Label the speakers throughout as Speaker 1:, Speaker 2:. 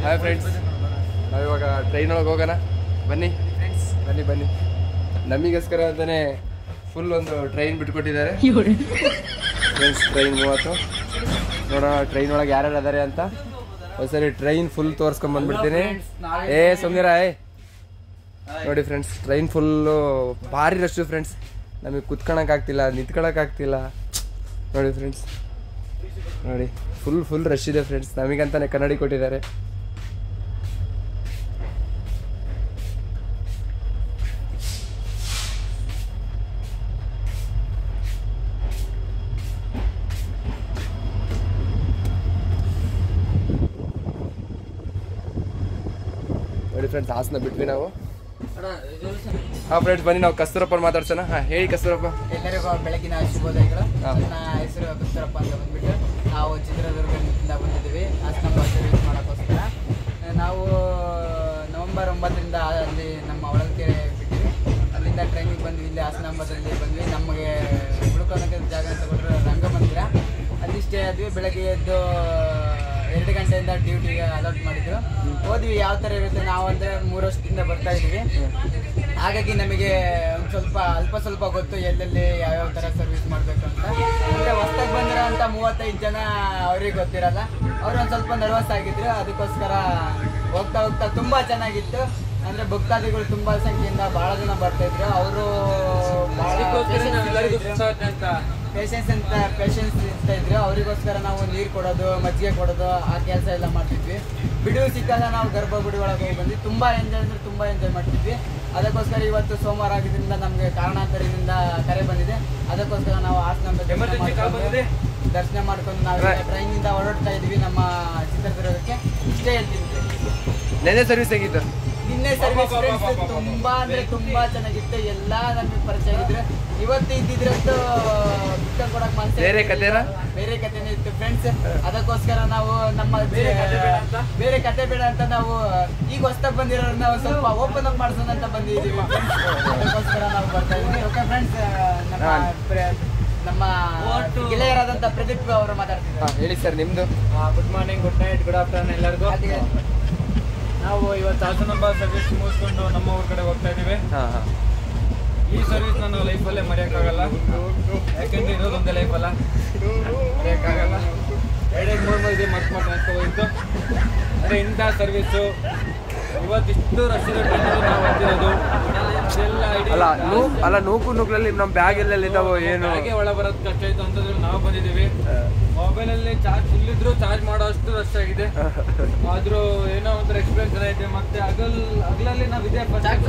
Speaker 1: Hi friends ನಾವಿವಾಗ train ಒಳಗೆ ಹೋಗೋಣ ಬನ್ನಿ ಬನ್ನಿ ಬನ್ನಿ ನಮಗೋಸ್ಕರ ಅಂತಲೇ ಫುಲ್ ಒಂದು ಟ್ರೈನ್ ಬಿಟ್ಕೊಟ್ಟಿದ್ದಾರೆ ಫ್ರೆಂಡ್ಸ್ ಟ್ರೈನ್ ಮೂವತ್ತು ನೋಡೋಣ ಟ್ರೈನ್ ಒಳಗೆ ಯಾರ್ಯಾರು ಅದಾರೆ ಅಂತ ಒಂದ್ಸರಿ ಟ್ರೈನ್ ಫುಲ್ ತೋರ್ಸ್ಕೊಂಡ್ ಬಂದ್ಬಿಡ್ತೀನಿ ಏ ಸುಮ್ನಿರ ಏ ನೋಡಿ ಫ್ರೆಂಡ್ಸ್ ಟ್ರೈನ್ ಫುಲ್ಲು ಭಾರಿ ರಶ್ಶು ಫ್ರೆಂಡ್ಸ್ ನಮಗೆ ಕುತ್ಕೊಳಕ್ ಆಗ್ತಿಲ್ಲ ನಿಂತ್ಕೊಳಕ್ ಆಗ್ತಿಲ್ಲ ನೋಡಿ ಫ್ರೆಂಡ್ಸ್ ನೋಡಿ ಫುಲ್ ಫುಲ್ ರಶ್ ಇದೆ ಫ್ರೆಂಡ್ಸ್ ನಮಗಂತಾನೆ ಕನ್ನಡಿ ಕೊಟ್ಟಿದ್ದಾರೆ ನೋಡಿ ಫ್ರೆಂಡ್ಸ್ ಹಾಸನ ಬಿಟ್ವಿ ನಾವು ಹಾಂ ಫ್ರೆಂಡ್ಸ್ ಬನ್ನಿ ನಾವು ಕಸ್ತೂರಪ್ಪ ಮಾತಾಡ್ಸೋಣ ಹಾಂ ಹೇಳಿ ಕಸ್ತೂರಪ್ಪ
Speaker 2: ಎಲ್ಲರಿಗೂ ಬೆಳಗಿನ ಶುಭೋದಯಗಳು
Speaker 1: ಹಾ.
Speaker 2: ನನ್ನ ಹೆಸರು ಕಸ್ತೂರಪ್ಪ ಅಂತ ಬಂದ್ಬಿಟ್ಟು ನಾವು ಚಿತ್ರದುರ್ಗದಿಂದ ಬಂದಿದ್ದೀವಿ ಹಾಸನ ಸರ್ವಿಸ್ ಮಾಡೋಕ್ಕೋಸ್ಕರ ನಾವು ನವೆಂಬರ್ ಒಂಬತ್ತರಿಂದ ಅಲ್ಲಿ ನಮ್ಮ ಹೊಳಲ್ಕೆರೆ ಬಿಟ್ಟಿವಿ ಅಲ್ಲಿಂದ ಟ್ರೈನಿಗೆ ಬಂದ್ವಿ ಇಲ್ಲಿ ಹಾಸನಾಂಬದಲ್ಲಿ ಬಂದ್ವಿ ನಮಗೆ ಉಳ್ಕೊಳ್ಳೋಕೆ ಜಾಗ ಅಂತ ಕೊಟ್ಟರು ರಂಗಮಂದಿರ ಅಲ್ಲಿ ಸ್ಟೇ ಆದ್ವಿ ಬೆಳಗ್ಗೆ ಎದ್ದು ಎರಡು ಗಂಟೆಯಿಂದ ಡ್ಯೂಟಿಗೆ ಅಲಾಟ್ ಮಾಡಿದ್ರು ಹೋದ್ವಿ ಯಾವ ಥರ ಇರುತ್ತೆ ನಾವು ಅಂದರೆ ಮೂರು ವರ್ಷದಿಂದ ಬರ್ತಾ ಇದ್ದೀವಿ ಹಾಗಾಗಿ ನಮಗೆ ಒಂದು ಸ್ವಲ್ಪ ಅಲ್ಪ ಸ್ವಲ್ಪ ಗೊತ್ತು ಎಲ್ಲೆಲ್ಲಿ ಯಾವ್ಯಾವ ಥರ ಸರ್ವಿಸ್ ಮಾಡಬೇಕು ಅಂತ ಅಂದರೆ ಹೊಸ್ದಾಗಿ ಬಂದಿರೋ ಅಂತ ಮೂವತ್ತೈದು ಜನ ಅವ್ರಿಗೆ ಗೊತ್ತಿರಲ್ಲ ಅವ್ರು ಒಂದು ಸ್ವಲ್ಪ ನರ್ವಸ್ ಆಗಿದ್ರು ಅದಕ್ಕೋಸ್ಕರ ಹೋಗ್ತಾ ಹೋಗ್ತಾ ತುಂಬ ಚೆನ್ನಾಗಿತ್ತು ಅಂದರೆ ಭಕ್ತಾದಿಗಳು ತುಂಬ ಸಂಖ್ಯೆಯಿಂದ ಭಾಳ ಜನ ಬರ್ತಾ ಇದ್ರು ಅವರು ಪೇಷನ್ಸ್ ಅಂತ ಪೇಷನ್ಸ್ ಇರ್ತಾ ಇದ್ರು ಅವರಿಗೋಸ್ಕರ ನಾವು ನೀರು ಕೊಡೋದು ಮಜ್ಜಿಗೆ ಕೊಡೋದು ಆ ಕೆಲಸ ಎಲ್ಲ ಮಾಡ್ತಿದ್ವಿ ಬಿಡುವು ಸಿಕ್ಕಾಗ ನಾವು ಗರ್ಭಗುಡಿ ಒಳಗೆ ಹೋಗಿ ಬಂದ್ವಿ ತುಂಬ ಎಂಜಾಯ್ ಅಂದ್ರೆ ತುಂಬ ಎಂಜಾಯ್ ಮಾಡ್ತಿದ್ವಿ ಅದಕ್ಕೋಸ್ಕರ ಇವತ್ತು ಸೋಮವಾರ ಆಗಿದ್ದರಿಂದ ನಮಗೆ ಕಾರಣಾಂತರದಿಂದ ಕರೆ ಬಂದಿದೆ ಅದಕ್ಕೋಸ್ಕರ ನಾವು ಹಾಸನ ದರ್ಶನ ಮಾಡ್ಕೊಂಡು ನಾವು ಟ್ರೈನಿಂದ ಹೊರಡ್ತಾ ಇದ್ವಿ ನಮ್ಮ ಚಿತ್ರದುರ್ಗಕ್ಕೆ ಇಷ್ಟೇ ಹೇಳ್ತೀನಿ
Speaker 1: ನೆನ್ನೆ ಸರ್ವಿಸ್ ಹೇಗಿತ್ತು
Speaker 2: ನಿನ್ನೆ ಸರ್ವಿಸ್ ತುಂಬಾ ಅಂದ್ರೆ ತುಂಬಾ ಚೆನ್ನಾಗಿತ್ತು ಎಲ್ಲಾ ನಮಗೆ ಪರಿಚಯ ಆಗಿದ್ರು ಇವತ್ತು ಇದ್ದಿದ್ರಂತೂ ಬಿಟ್ಟು ಕೊಡಕ್ ಮನ್ಸೇ
Speaker 1: ಬೇರೆ
Speaker 2: ಇರ್ಲಿಲ್ಲ.
Speaker 1: ಕಥೆನಾ?
Speaker 2: ಬೇರೆ ಕಥೆನೇ ಇತ್ತು ಫ್ರೆಂಡ್ಸ್ ಅದಕ್ಕೋಸ್ಕರ ನಾವು ನಮ್ಮ ಬೇರೆ ಕತೆ ಬೇಡ ಅಂತ ನಾವು ಈಗ ಹೊಸ್ದಾಗ್ ಬಂದಿರೋರನ್ನ ಒಂದ್ ಸ್ವಲ್ಪ ಓಪನ್ ಅಪ್ ಮಾಡ್ಸೋಣ ಅಂತ ಬಂದಿದ್ದೀವಿ friends. ಅದಕ್ಕೋಸ್ಕರ ನಾವು ಬರ್ತಾ ಇದೀವಿ ಓಕೆ ಫ್ರೆಂಡ್ಸ್ ನಮ್ಮ
Speaker 1: ಹಾ.
Speaker 2: ಪ್ರ- ನಮ್ಮ ಗೆಳೆಯರಾದಂತ ಪ್ರದೀಪ್ ಅವರು ಮಾತಾಡ್ತಿದ್ದಾರೆ
Speaker 1: ಹಾಂ ಹೇಳಿ ಸರ್ ನಿಮ್ಮದು
Speaker 3: good morning good night good afternoon ಎಲ್ಲರಿಗೂ
Speaker 2: ಅದೇ
Speaker 3: ನಾವು ಇವತ್ತು ಹಾಸನಾಂಬ ಸರ್ವಿಸ್ ಮುಗಿಸ್ಕೊಂಡು ನಮ್ಮ ಊರ್ ಕಡೆ ಹೋಗ್ತಾ ಇದೀವಿ
Speaker 1: ಹಾಂ ಹಾಂ
Speaker 3: ಈ ಸರ್ವಿಸ್ ನಾನು ಲೈಫಲ್ಲೇ ಮರೆಯೋಕ್ಕಾಗಲ್ಲ ಯಾಕೆಂದ್ರೆ ಇರೋದು ಒಂದೇ ಲೈಫ್ ಅಲ್ಲ ಮರೆಯೋಕ್ಕಾಗಲ್ಲ ಎರಡೆರಡು ಮೂರು ಮೂರು ಇದೆ ಮರ್ತು ಮಾಡಿ ಅನ್ಕೋಬೋದಿತ್ತು ಅಂದರೆ ಇಂಥ ಸರ್ವಿಸು ಇವತ್ತಿಷ್ಟು ರಶ್ ನಾವು ಬರ್ತಿರೋದು ಇದೆಲ್ಲ ಇಡೀ
Speaker 1: ಅಲ್ಲ ನೂ ಅಲ್ಲ ನೂಕು ನೂಕಲಲ್ಲಿ ನಮ್ಮ ಬ್ಯಾಗ್ ಎಲ್ಲೆಲ್ಲಿ ಇದಾವೋ ಏನು
Speaker 3: ಹಾಗೆ ಒಳ ಬರೋದು ಕಷ್ಟ ಆಯ್ತು ಅಂತಂದ್ರೆ ನಾವು ಬಂದಿದ್ದೀವಿ ಮೊಬೈಲಲ್ಲಿ ಚಾರ್ಜ್ ಫುಲ್ ಇದ್ರು ಚಾರ್ಜ್ ಮಾಡೋ ಅಷ್ಟು ರಶ್ ಆಗಿದೆ ಆದ್ರೂ ಏನೋ ಒಂಥರ ಎಕ್ಸ್ಪೀರಿಯನ್ಸ್ ಚೆನ್ನಾಗಿದೆ ಮತ್ತೆ ಹಗಲ್ ಹಗಲಲ್ಲಿ ನಾವು ಇದೇ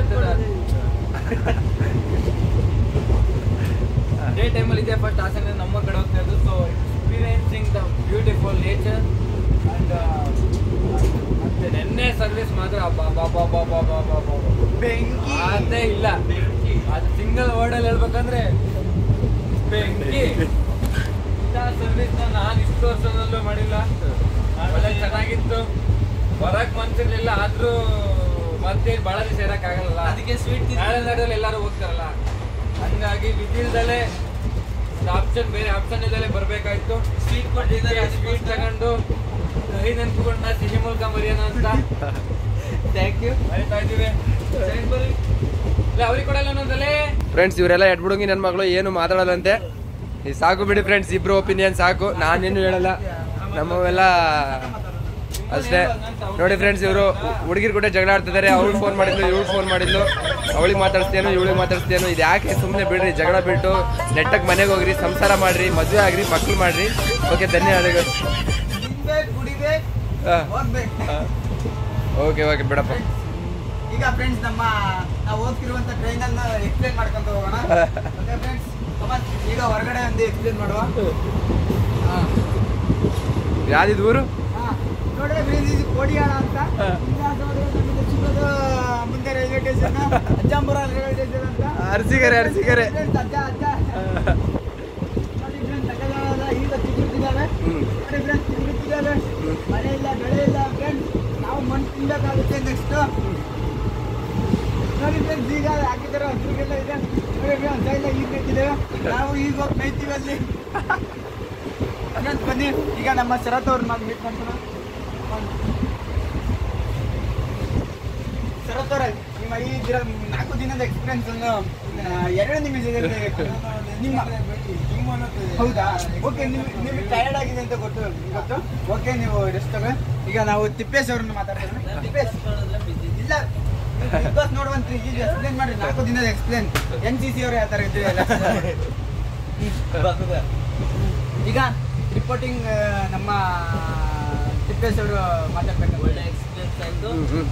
Speaker 3: ಡೇ ಟೈಮಲ್ಲಿ ಇದೇ ಫಸ್ಟ್ ಹಾಸನ ನಮ್ಮ ಕಡೆ ಹೋಗ್ತಾ ಇದ್ದು so experiencing the beautiful nature and ಮತ್ತೆ ನಿನ್ನೆ ಸರ್ವಿಸ್ ಮಾತ್ರ ಅಬ್ಬಾ ಬಾ ಬಾ ಬಾ ಬಾ ಬಾ ಬಾ ಬಾ
Speaker 2: ಬೆಂಕಿ
Speaker 3: ಅದೇ ಇಲ್ಲ ಅದು ಸಿಂಗಲ್ ವರ್ಡಲ್ಲಿ ಹೇಳ್ಬೇಕಂದ್ರೆ ಬೆಂಕಿ ಇಂಥ ಸರ್ವಿಸ್ ನಾನು ಇಷ್ಟು ವರ್ಷದಲ್ಲೂ ಮಾಡಿಲ್ಲ ಒಳ್ಳೆ ಚೆನ್ನಾಗಿತ್ತು ಬರಕ್ ಮನ್ಸಿರ್ಲಿಲ್ಲ ಆದ್ರೂ ಮತ್ತೆ ಬಹಳ ದಿವಸ ಇರಕ್ ಆಗಲ್ಲ ಅದಕ್ಕೆ ಸ್ವೀಟ್ ನಾಳೆ ನಾಡಲ್ಲಿ ಎಲ್ಲರೂ ಹೋಗ್ತಾರಲ್ಲ ಹಂಗಾಗಿ ವಿಧಿಲ್ದಲೆ ಆಪ್ಷನ್ ಬೇರೆ ಆಪ್ಷನ್ ಇಲ್ಲದೆ ಬರ್ಬೇಕಾಯ್ತು ಸ್ವೀಟ್ ಕೊಟ್ಟಿದ್ದಾರೆ ಸ್ವೀಟ್ ತಗೊಂಡು ಕಹಿ ನೆನ್ಸ್ಕೊಂಡ ಸಿಹಿ ಮೂಲಕ ಮರಿಯೋಣ ಅಂತ
Speaker 2: ಥ್ಯಾಂಕ್ ಯು
Speaker 3: ಮರಿತಾ ಇದೀವಿ ಇಲ್ಲ ಅವ್ರಿಗೆ ಕೊಡಲ್ಲ ಅನ್ನೋದಲ್ಲೇ
Speaker 1: ಫ್ರೆಂಡ್ಸ್ ಇವರೆಲ್ಲ ಎಡ್ಬಿಡುಂಗಿ ನನ್ನ ಮಗಳು ಏನು ಮಾತಾಡಲ್ಲಂತೆ ಈ ಸಾಕು ಬಿಡಿ ಫ್ರೆಂಡ್ಸ್ ಇಬ್ರು ಒಪಿನಿಯನ್ ಸಾಕು ನಾನೇನು ಹೇಳಲ್ಲ ನಮ್ಮವೆಲ್ಲ ಅಷ್ಟೇ ನೋಡಿ ಫ್ರೆಂಡ್ಸ್ ಇವರು ಹುಡುಗಿರ್ ಕೂಡ ಜಗಳ ಆಡ್ತಿದ್ದಾರೆ ಅವ್ಳು ಫೋನ್ ಮಾಡಿದ್ಲು ಇವಳು ಫೋನ್ ಮಾಡಿದ್ಲು ಅವಳಿಗೆ ಮಾತಾಡ್ಸ್ತೇನೋ ಇವಳಿಗೆ ಮಾತಾಡ್ಸ್ತೇನೋ ಇದು ಯಾಕೆ ಸುಮ್ಮನೆ ಬಿಡ್ರಿ ಜಗಳ ಬಿಟ್ಟು ನೆಟ್ಟಗೆ ಮನೆಗೆ ಹೋಗ್ರಿ ಸಂಸಾರ ಮಾಡ್ರಿ ಮದುವೆ ಆಗ್ರಿ ಮಕ್ಳು ಮಾಡ್ರಿ ಓಕೆ ಧನ್ಯವಾದಗಳು
Speaker 2: ತಿನ್ಬೇಕು ಕುಡಿಬೇಕು ಹೋಗ್ಬೇಕು
Speaker 1: ಓಕೆ ಓಕೆ ಬಿಡಪ್ಪ
Speaker 2: ಈಗ ಫ್ರೆಂಡ್ಸ್ ನಮ್ಮ ನಾವು ಹೋಗ್ತಿರುವಂತ ಟ್ರೈನ್ ಅನ್ನ ಎಕ್ಸ್ಪ್ಲೇನ್ ಮಾಡ್ಕೊಂತ ಹೋಗೋಣ ಓಕೆ ಫ್ರೆಂಡ್ಸ್ ಈಗ ಹೊರಗಡೆ ಒಂದು ಎಕ್ಸ್ಪ್ಲೇನ್ ಮಾಡುವ ಹಾ.
Speaker 1: ಯಾವ್ದಿದ್ ಊರು
Speaker 2: ಹಾ. ನೋಡ್ರಿ ಫ್ರೆಂಡ್ಸ್ ಇದು ಕೋಡಿಯಾಳ ಅಂತ ಈಗ ನೋಡ್ರಿ ನಮಗೆ ಸಿಗೋದು ಮುಂದೆ railway station Ajjampura railway station ಅಂತ
Speaker 1: ಅರಸಿಗೆರೆ ಅರಸಿಗೆರೆ
Speaker 2: Friends, ಅಜ್ಜ ಅಜ್ಜ ನೋಡಿ ಫ್ರೆಂಡ್ಸ್ ಅಜ್ಜ ಈಗ ತಿರುಗುತ್ತಿದ್ದಾವೆ
Speaker 1: ಹ್ಮ್
Speaker 2: ನೋಡಿ ಫ್ರೆಂಡ್ಸ್ ತಿರುಗುತ್ತಿದ್ದಾವೆ ಮಳೆ ಇಲ್ಲ ಬೆಳೆ ಇಲ್ಲ ಫ್ರೆಂಡ್ಸ್ ನಾವು ಮಣ್ಣು ತಿನ್ಬೇಕಾಗುತ್ತೆ ನೆಕ್ಸ್ಟ್ ನೋಡಿ ಫ್ರೆಂಡ್ಸ್ ಈಗ ಹಾಕಿದ್ದಾರೆ ಹಸಿರುಗೆಲ್ಲ ಇದೆ ನೋಡಿ ಫ್ರೆಂಡ್ಸ್ ಎಲ್ಲ ಈಗ ಬೇಕಿದ್ದೇವೆ ನಾವು ಈಗ ಹೋಗಿ ಮೇಯ್ತೀವಿ ಅಲ್ಲಿ ಫ್ರೆಂಡ್ಸ್ ಬನ್ನಿ ಈಗ ನಮ್ಮ ಶರತ್ ಅವ್ರನ್ನ ಮೀಟ್ ಮಾಡ್ಸೋಣ ಶರತ್ ಅವರೇ ನಿಮ್ಮ ಈ ದಿನ ನಾಲ್ಕು ದಿನದ ಎಕ್ಸ್ಪೀರಿಯನ್ಸ್ ಅನ್ನು ಆ, ಎರಡು ನಿಮಿಷದಲ್ಲಿ ನಿಮ್ಮ ಹೌದಾ ಓಕೆ ನಿಮ್ ನಿಮಗೆ ಟಯರ್ಡ್ ಆಗಿದೆ ಅಂತ ಗೊತ್ತು ಗೊತ್ತು ಓಕೆ ನೀವು ರೆಸ್ಟ್ ತಗೋ ಈಗ ನಾವು ತಿಪ್ಪೇಶ್ ಅವ್ರನ್ನ ಮಾತಾಡ್ತಾರೆ ತಿಪ್ಪೇಶ್ ಇಲ್ಲ ಬಿಗ್ ಬಾಸ್ ನೋಡುವಂತ್ರಿ ಈಗ ಎಕ್ಸ್ಪ್ಲೇನ್ ಮಾಡಿ ನಾಲ್ಕು ದಿನದ ಎಕ್ಸ್ಪ್ಲೇನ್ ಎನ್ ಸಿ ಸಿ ಅವರು ಯಾವ ಥರ ಇದ್ದೀರಲ್ಲ ಈಗ ರಿಪೋರ್ಟಿಂಗ್ ನಮ್ಮ ತಿಪ್ಪೇಶ್ ಅವರು ಮಾತಾಡ್ಬೇಕು
Speaker 4: ಒಳ್ಳೆ ಎಕ್ಸ್ಪೀರಿಯನ್ಸ್ ಆಯ್ತು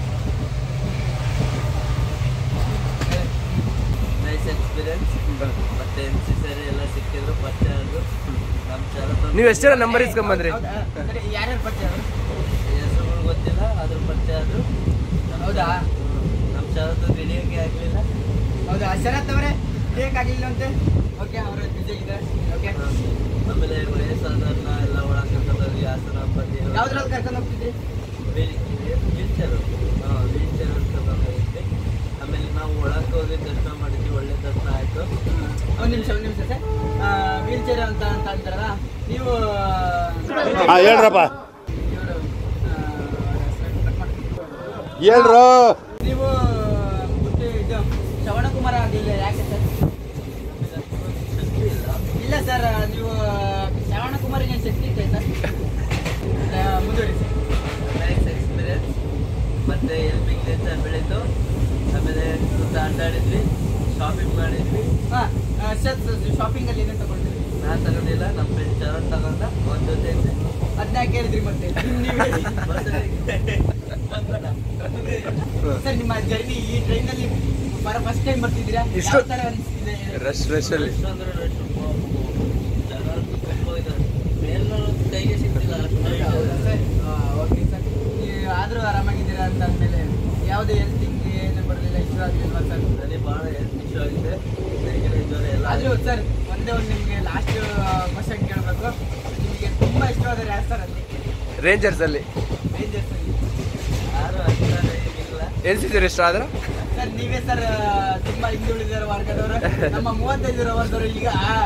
Speaker 4: ನೈಸ್ ಎಕ್ಸ್ಪೀರಿಯನ್ಸ್ ಮತ್ತೆ ಎನ್ ಸಿ ಸರಿ ಎಲ್ಲ ಸಿಕ್ಕಿದ್ರು ಪರಿಚಯ ಆದ್ರು ನಮ್ಮ ಶರತ್
Speaker 1: ನೀವು ಎಷ್ಟು ಜನ ನಂಬರ್ ಇಸ್ಕೊಂಬಂದ್ರಿ
Speaker 2: ಯಾರ್ಯಾರು ಪರಿಚಯ ಅವರು?
Speaker 4: ಹೆಸರುಗಳು ಗೊತ್ತಿಲ್ಲ ಅದ್ರ ಪರಿಚಯ ಆದ್ರು
Speaker 2: ಹೌದಾ
Speaker 4: ನಮ್ಮ ಶರತ್ ಗಿಡಿಯೋಕೆ ಆಗ್ಲಿಲ್ಲ
Speaker 2: ಹೌದಾ ಶರತ್ ಅವರೇ ಬೇಕಾಗಿಲ್ಲ ಅಂತೆ ಓಕೆ ಅವರು ಬಿಜಿ ಇದ್ದಾರೆ ಓಕೆ
Speaker 4: ಆಮೇಲೆ ವಯಸ್ಸಾದವ್ರನ್ನ ಎಲ್ಲ ಒಳಗೆ ಕರ್ಕೊಂಡೋಗಿ ಹಾಸನ ಪತಿ
Speaker 2: ಯಾವ್ದ್ರಲ್ಲಿ ಕರ್ಕೊಂಡು ಹೋಗ್ತಿದ್ರಿ
Speaker 4: ವೀಲ್ ಚೇರ್ ಹಾಂ ವೀಲ್ ಚೇರ್ ಕರ್ಕೊಂಡು ಹೋಗಿದ್ವಿ ಆಮೇಲೆ ನಾವು ಒಳಗೆ ಹೋಗಿ ದರ್ಶನ ಮಾಡಿದ್ವಿ ಒಳ್ಳೆ ದರ್ಶನ ಆಯ್ತು
Speaker 2: ಒಂದ್ ನಿಮಿಷ ಒಂದ್ ನಿಮಿಷ ಸರ್ ವೀಲ್ ಚೇರ್ ಅಂತ ಅಂತ ಅಂತಾರಲ್ಲ ನೀವು
Speaker 5: ಹಾ ಹೇಳ್ರಪ್ಪ
Speaker 2: ಇವ್ರು, ಆ,
Speaker 5: ಹೇಳ್ರು
Speaker 2: ನೀವು ಮತ್ತೆ ಇದು ಶ್ರವಣಕುಮಾರ ಆಗಿಲ್ಲ ಯಾಕೆ ಸರ್
Speaker 4: ಶಕ್ತಿ ಇಲ್ಲ
Speaker 2: ಇಲ್ಲ ಸರ್ ನೀವು ಶ್ರವಣಕುಮಾರಿಗೆ ಏನು ಶಕ್ತಿ ಇದೆ ಸರ್ ಆ, ಮುಂದುವರಿಸಿ
Speaker 4: ನೈಸ್ ಎಕ್ಸ್ಪೀರಿಯನ್ಸ್ ಮತ್ತೆ ಎಲ್ಪಿಂಗ್ ನೇಚರ್ ಬೆಳೀತು ಆಮೇಲೆ ಸುತ್ತ ಅಡ್ಡಾಡಿದ್ವಿ ಶಾಪಿಂಗ್ ಮಾಡಿದ್ವಿ
Speaker 2: ಹಾಂ ಸರ್ ಶಾಪಿಂಗಲ್ಲಿ ಏನೇನು ತಗೊಂಡ್ರಿ
Speaker 4: ನಾನು ತಗೊಂಡಿಲ್ಲ ನಮ್ಮ ಫ್ರೆಂಡ್ ಚರಣ್ ತಗೊಂಡ ಒಂದ್ ಜೊತೆ ಇದ್ದೆ
Speaker 2: ಅದನ್ನ ಕೇಳಿದ್ರಿ ಮತ್ತೆ ನೀವು ಹೇಳಿ ಸರ್ ನಿಮ್ಮ ಜರ್ನಿ ಈ ಟ್ರೈನಲ್ಲಿ ಬರೋ ಫಸ್ಟ್ ಟೈಮ್ ಬರ್ತಿದ್ದೀರಾ
Speaker 1: ಇಷ್ಟು-
Speaker 2: ಯಾವ ಥರ ಅನಿಸ್ತಿದೆ
Speaker 1: ರಶ್ ರಶ್ ಅಲ್ಲಿ
Speaker 4: ಎಷ್ಟು ಅಂದ್ರೆ ಎಷ್ಟು ಜನ ಅಂತೂ ತುಂಬ ಇದ್ದಾರೆ ಮೇಲ್ನೋಡೋದು ಕೈಗೆ ಸಿಗ್ತಿಲ್ಲ ಅಷ್ಟು
Speaker 2: ಹೌದಾ ಸರ್ ಓಕೆ ಸರ್ ನೀವು ಆದರೂ ಆರಾಮಾಗಿದ್ದೀರಾ ಅಂತ ಅಂದಮೇಲೆ ಯಾವುದೇ ಹೆಲ್ತಿಂಗ್ ಏನು ಬರಲಿಲ್ಲ ಇಷ್ಟ ಆಗಲಿಲ್ವಾ ಸರ್
Speaker 4: ನನಗೆ ಭಾಳ ಹೆಲ್ತ್ ಇಶ್ಯೂ ಆಗಿದೆ ನೆಗಡಿ ಜ್ವರ ಎಲ್ಲ
Speaker 2: ಆದರೂ ಸರ್ ಒಂದೇ ಒಂದು ನಿಮಗೆ ಲಾಸ್ಟ್ ಕ್ವಶನ್ ಕೇಳಬೇಕು ನಿಮಗೆ ತುಂಬ ಇಷ್ಟವಾದ ಯಾರು ಸರ್ ಅಲ್ಲಿ
Speaker 1: ರೇಂಜರ್ಸ್ ಅಲ್ಲಿ
Speaker 2: Rangers ಅಲ್ಲಿ.
Speaker 4: ಯಾರು ಅಷ್ಟೇ ಏನಿಲ್ಲ
Speaker 1: ಎನ್ ಸಿ ಇಷ್ಟ ಆದ್ರ
Speaker 2: ಸರ್ ನೀವೇ ಸರ್ ತುಂಬಾ ಹಿಂದುಳಿದಿರೋ ವರ್ಗದವರು ನಮ್ಮ ಮೂವತ್ತೈದು ವರ್ಗದವರು ಈಗ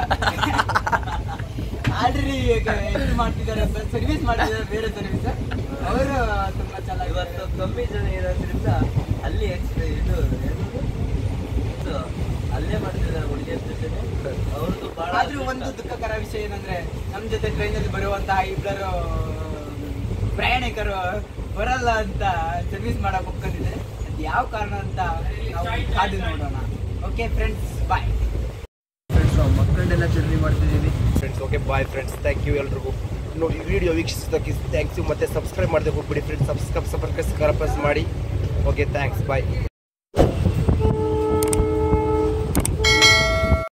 Speaker 2: ಆಲ್ರೆಡಿ ಇದು ಮಾಡ್ತಿದ್ದಾರೆ ಸರ್ ಸರ್ವಿಸ್ ಮಾಡ್ತಿದ್ದಾರೆ ಬೇರೆ ಸರ್ವಿಸ್ ಅವರು ತುಂಬಾ ಚೆನ್ನಾಗಿ
Speaker 4: ಇವತ್ತು ಕಮ್ಮಿ ಜನ ಇರೋದ್ರಿಂದ ಅಲ್ಲಿ ಎಕ್ಸ್ಟ್ರಾ ಇದು ಏನದು? ಇದು ಅಲ್ಲೇ ಮಾಡ್ತಿದ್ದಾರೆ ಹುಡುಗಿಯರ ಜೊತೆನೆ ಅವ್ರದ್ದು ಭಾಳ
Speaker 2: ಆದ್ರೂ ಒಂದು ದುಃಖಕರ ವಿಷಯ ಏನಂದ್ರೆ ನಮ್ಮ ಜೊತೆ ಟ್ರೈನಲ್ಲಿ ಬರುವಂತಹ ಇಬ್ಬರು ಪ್ರಯಾಣಿಕರು ಬರಲ್ಲ ಅಂತ ಸರ್ವಿಸ್ ಮಾಡಕ್ ಒಪ್ಕೊಂಡಿದ್ದಾರೆ ಅದು ಯಾವ ಕಾರಣ ಅಂತ ನಾವು ಕಾದು ನೋಡೋಣ ಓಕೆ ಫ್ರೆಂಡ್ಸ್ ಬಾಯ್ ಫ್ರೆಂಡ್ಸ್ ನಾವು ಮಕ್ಕಳನ್ನೆಲ್ಲ ಜರ್ನಿ ಮಾಡ್ತಿದ್ದೀವಿ
Speaker 5: friends okay bye friends thank you ಎಲ್ರಿಗೂ ಇನ್ನು ಈ ವಿಡಿಯೋ ವೀಕ್ಷಿಸೋದಕ್ಕೆ ಥ್ಯಾಂಕ್ಸ್ ಯು ಮತ್ತೆ ಸಬ್ಸ್ಕ್ರೈಬ್ ಮಾಡದೆ ಹೋಗ್ಬಿಡಿ ಫ್ರೆಂಡ್ಸ್ ಸಬ್ಸ್ಕ್ರೈಬ್ ಸಬ್ಸ್ಕ್ರೈಬ್ ಮಾಡಿ ಓಕೆ ಥ್ಯಾಂಕ್ಸ್ ಬಾಯ್